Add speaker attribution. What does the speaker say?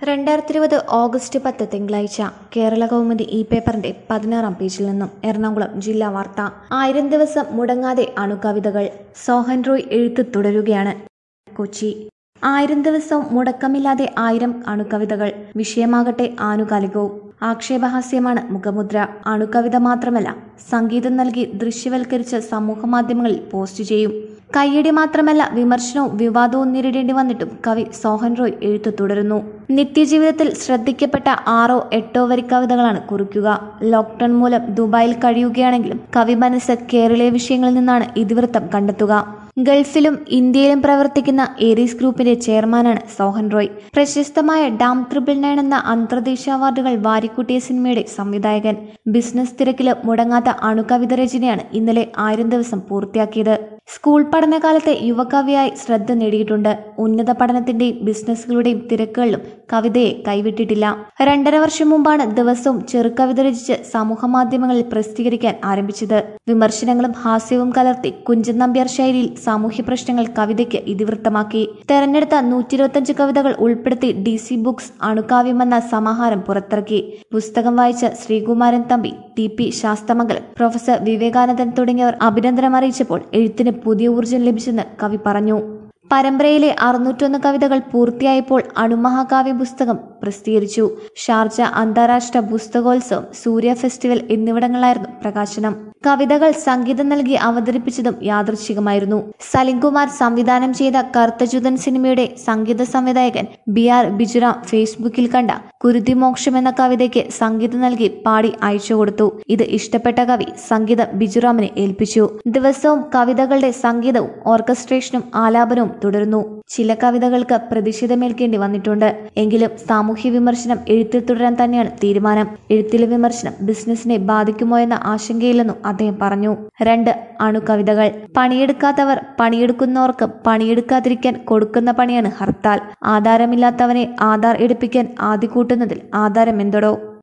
Speaker 1: രണ്ടായിരത്തി ഇരുപത് ഓഗസ്റ്റ് പത്ത് തിങ്കളാഴ്ച കേരള കൗമുദി ഈ പേപ്പറിന്റെ പതിനാറാം പേജിൽ നിന്നും എറണാകുളം ജില്ലാ വാർത്ത ആയിരം ദിവസം മുടങ്ങാതെ അണുകവിതകൾ സോഹൻ റോയ് എഴുത്ത് തുടരുകയാണ് കൊച്ചി ആയിരം ദിവസവും മുടക്കമില്ലാതെ ആയിരം അണുകവിതകൾ വിഷയമാകട്ടെ ആനുകാലികവും ആക്ഷേപഹാസ്യമാണ് മുഖമുദ്ര അണുകവിത മാത്രമല്ല സംഗീതം നൽകി ദൃശ്യവൽക്കരിച്ച് സമൂഹമാധ്യമങ്ങളിൽ പോസ്റ്റ് ചെയ്യും കയ്യടി മാത്രമല്ല വിമർശനവും വിവാദവും നേരിടേണ്ടി വന്നിട്ടും കവി സോഹൻ റോയ് എഴുത്തു തുടരുന്നു നിത്യജീവിതത്തിൽ ശ്രദ്ധിക്കപ്പെട്ട ആറോ എട്ടോ വരി കവിതകളാണ് കുറിക്കുക ലോക്ക്ഡൌൺ മൂലം ദുബായിൽ കഴിയുകയാണെങ്കിലും കവി മനസ്സ് കേരളീയ വിഷയങ്ങളിൽ നിന്നാണ് ഇതിവൃത്തം കണ്ടെത്തുക ഗൾഫിലും ഇന്ത്യയിലും പ്രവർത്തിക്കുന്ന ഏരീസ് ഗ്രൂപ്പിന്റെ ചെയർമാനാണ് സോഹൻ റോയ് പ്രശസ്തമായ ഡാം ത്രിബിൾ നയൻ എന്ന അന്തർദേശീയ അവാർഡുകൾ വാരിക്കൂട്ടിയ സിനിമയുടെ സംവിധായകൻ ബിസിനസ് തിരക്കില് മുടങ്ങാത്ത അണുകവിത രചനയാണ് ഇന്നലെ ആയിരം ദിവസം പൂർത്തിയാക്കിയത് സ്കൂൾ പഠനകാലത്തെ യുവകവിയായി ശ്രദ്ധ നേടിയിട്ടുണ്ട് ഉന്നത പഠനത്തിന്റെയും ബിസിനസ്സുകളുടെയും തിരക്കുകളിലും കവിതയെ കൈവിട്ടിട്ടില്ല രണ്ടര വർഷം മുമ്പാണ് ദിവസവും ചെറുകവിത രചിച്ച് സമൂഹ മാധ്യമങ്ങളിൽ പ്രസിദ്ധീകരിക്കാൻ ആരംഭിച്ചത് വിമർശനങ്ങളും ഹാസ്യവും കലർത്തി കുഞ്ചൻ നമ്പ്യാർ ശൈലിയിൽ സാമൂഹ്യ പ്രശ്നങ്ങൾ കവിതയ്ക്ക് ഇതിവൃത്തമാക്കി തെരഞ്ഞെടുത്ത നൂറ്റി ഇരുപത്തഞ്ച് കവിതകൾ ഉൾപ്പെടുത്തി ഡി സി ബുക്സ് അണുകാവ്യം എന്ന സമാഹാരം പുറത്തിറക്കി പുസ്തകം വായിച്ച Sreekumaran Thampi T P Sasthamangalam professor Vivekanandan തുടങ്ങിയവർ അഭിനന്ദനം അറിയിച്ചപ്പോൾ എഴുത്തിന് പുതിയ ഊർജ്ജം ലഭിച്ചെന്ന് കവി പറഞ്ഞു പരമ്പരയിലെ അറുന്നൂറ്റൊന്ന് കവിതകൾ പൂർത്തിയായപ്പോൾ അണുമഹാകാവ്യ പുസ്തകം പ്രസിദ്ധീകരിച്ചു ഷാർജ അന്താരാഷ്ട്ര പുസ്തകോത്സവം സൂര്യ ഫെസ്റ്റിവൽ എന്നിവിടങ്ങളിലായിരുന്നു പ്രകാശനം കവിതകൾ സംഗീതം നൽകി അവതരിപ്പിച്ചതും യാദൃച്ഛികമായിരുന്നു സലിംകുമാർ സംവിധാനം ചെയ്ത കർത്തജുതൻ സിനിമയുടെ സംഗീത സംവിധായകൻ ബി ആർ ബിജുറാം ഫേസ്ബുക്കിൽ കണ്ട കുരുതിമോക്ഷം എന്ന കവിതയ്ക്ക് സംഗീതം നൽകി പാടി അയച്ചു കൊടുത്തു ഇത് ഇഷ്ടപ്പെട്ട കവി സംഗീതം ബിജുറാമിനെ ഏൽപ്പിച്ചു ദിവസവും കവിതകളുടെ സംഗീതവും ഓർക്കസ്ട്രേഷനും ആലാപനവും തുടരുന്നു ചില കവിതകൾക്ക് പ്രതിഷേധമേൽക്കേണ്ടി വന്നിട്ടുണ്ട് എങ്കിലും സാമൂഹ്യ വിമർശനം എഴുത്തിൽ തുടരാൻ തന്നെയാണ് തീരുമാനം എഴുത്തിലെ വിമർശനം ബിസിനസിനെ ബാധിക്കുമോ എന്ന ആശങ്കയില്ലെന്നും അദ്ദേഹം പറഞ്ഞു രണ്ട് അണുകവിതകൾ പണിയെടുക്കാത്തവർ പണിയെടുക്കുന്നവർക്ക് പണിയെടുക്കാതിരിക്കാൻ കൊടുക്കുന്ന പണിയാണ് ഹർത്താൽ ആധാരമില്ലാത്തവനെ ആധാർ എടുപ്പിക്കാൻ ആദ്യ കൂട്ടുന്നതിൽ ആധാരം എന്തോടോ